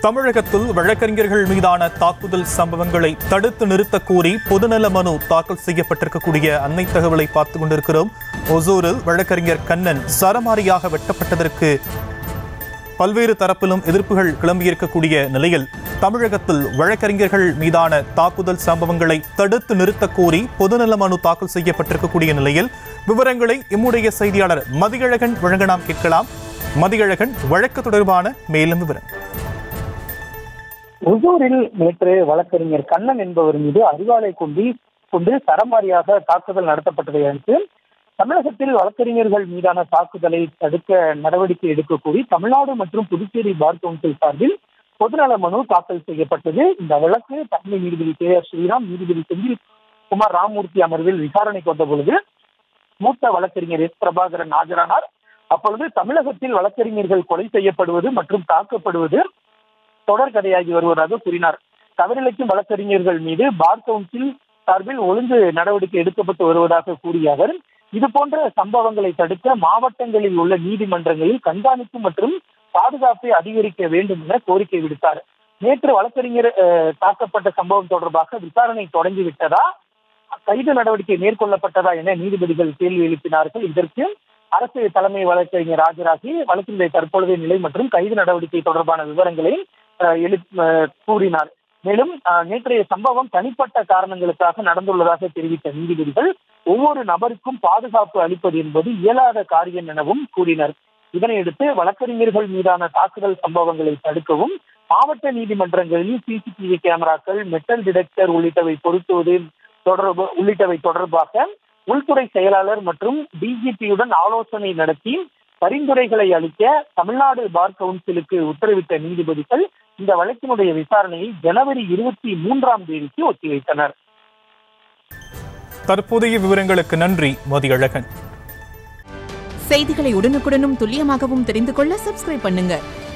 தமிழகத்தில் வழக்கறிஞர்கள் மீதான தாக்குதல் சம்பவங்களை தடுத்து நிறுத்தக் கோரி பொதுநல மனு தாக்கல் செய்யப்பட்டிருக்கக்கூடிய அன்னை தகவலை பார்த்து கொண்டிருக்கிறோம் ஒசூரில் வழக்கறிஞர் கண்ணன் சரமாரியாக வெட்டப்பட்டதற்கு பல்வேறு தரப்பிலும் எதிர்ப்புகள் கிளம்பியிருக்கக்கூடிய நிலையில் தமிழகத்தில் வழக்கறிஞர்கள் மீதான தாக்குதல் சம்பவங்களை தடுத்து நிறுத்தக் கோரி பொதுநல மனு தாக்கல் செய்யப்பட்டிருக்கக்கூடிய நிலையில் விவரங்களை எம்முடைய செய்தியாளர் மதியழகன் வழங்க நாம் கேட்கலாம் மதியழகன் வழக்கு தொடர்பான மேலும் விவரம் ஒசூரில் நேற்று வழக்கறிஞர் கண்ணன் என்பவர் மீது அறிவாலை கொண்டு கொண்டு சரமாரியாக தாக்குதல் நடத்தப்பட்டதை அடுத்து தமிழகத்தில் வழக்கறிஞர்கள் மீதான தாக்குதலை தடுக்க நடவடிக்கை எடுக்க கோரி தமிழ்நாடு மற்றும் புதுச்சேரி பார் கவுன்சில் சார்பில் பொதுநல மனு தாக்கல் செய்யப்பட்டது இந்த வழக்கு தலைமை நீதிபதி கே ஆர் ஸ்ரீராம் நீதிபதி செந்தில் குமார் ராமமூர்த்தி அமர்வில் விசாரணைக்கு வந்த பொழுது மூத்த வழக்கறிஞர் எஸ் பிரபாகரன் ஆஜரானார் அப்பொழுது தமிழகத்தில் வழக்கறிஞர்கள் கொலை செய்யப்படுவது மற்றும் தாக்கப்படுவது தொடர்கதையாகி வருவதாக கூறினார் தவறிழைக்கும் வழக்கறிஞர்கள் மீது பார் கவுன்சில் சார்பில் ஒழுங்கு நடவடிக்கை எடுக்கப்பட்டு வருவதாக கூறிய அவர் இது போன்ற சம்பவங்களை தடுக்க மாவட்டங்களில் உள்ள நீதிமன்றங்களில் கண்காணிப்பு மற்றும் பாதுகாப்பை அதிகரிக்க வேண்டும் என கோரிக்கை விடுத்தார் நேற்று வழக்கறிஞர் அஹ், தாக்கப்பட்ட சம்பவம் தொடர்பாக விசாரணை தொடங்கிவிட்டதா கைது நடவடிக்கை மேற்கொள்ளப்பட்டதா என நீதிபதிகள் கேள்வி எழுப்பினார்கள் இதற்கு அரசு தலைமை வழக்கறிஞர் ஆஜராகி வழக்கினுடைய தற்பொழுதைய நிலை மற்றும் கைது நடவடிக்கை தொடர்பான விவரங்களை அஹ், எழு- அஹ், கூறினார் மேலும் அஹ், நேற்றைய சம்பவம் தனிப்பட்ட காரணங்களுக்காக நடந்துள்ளதாக தெரிவித்த நீதிபதிகள் ஒவ்வொரு நபருக்கும் பாதுகாப்பு அளிப்பது என்பது இயலாத காரியம் எனவும் கூறினர் இதனையடுத்து வழக்கறிஞர்கள் மீதான தாக்குதல் சம்பவங்களை தடுக்கவும் மாவட்ட நீதிமன்றங்களில் சிசிடிவி கேமராக்கள் மெட்டல் டிடெக்டர் உள்ளிட்டவை பொருத்துவது தொடர்பு உள்ளிட்டவை தொடர்பாக உள்துறை செயலாளர் மற்றும் டிஜிபியுடன் ஆலோசனை நடத்தி பரிந்துரைகளை அளிக்க தமிழ்நாடு பார் கவுன்சிலுக்கு உத்தரவிட்ட நீதிபதிகள் இந்த வழக்கினுடைய விசாரணையை ஜனவரி இருபத்தி மூன்றாம் தேதிக்கு ஒத்திவைத்தனர் தற்போதைய விவரங்களுக்கு நன்றி மதியழகன் செய்திகளை உடனுக்குடனும் துல்லியமாகவும் தெரிந்து கொள்ள சப்ஸ்கிரைப் பண்ணுங்க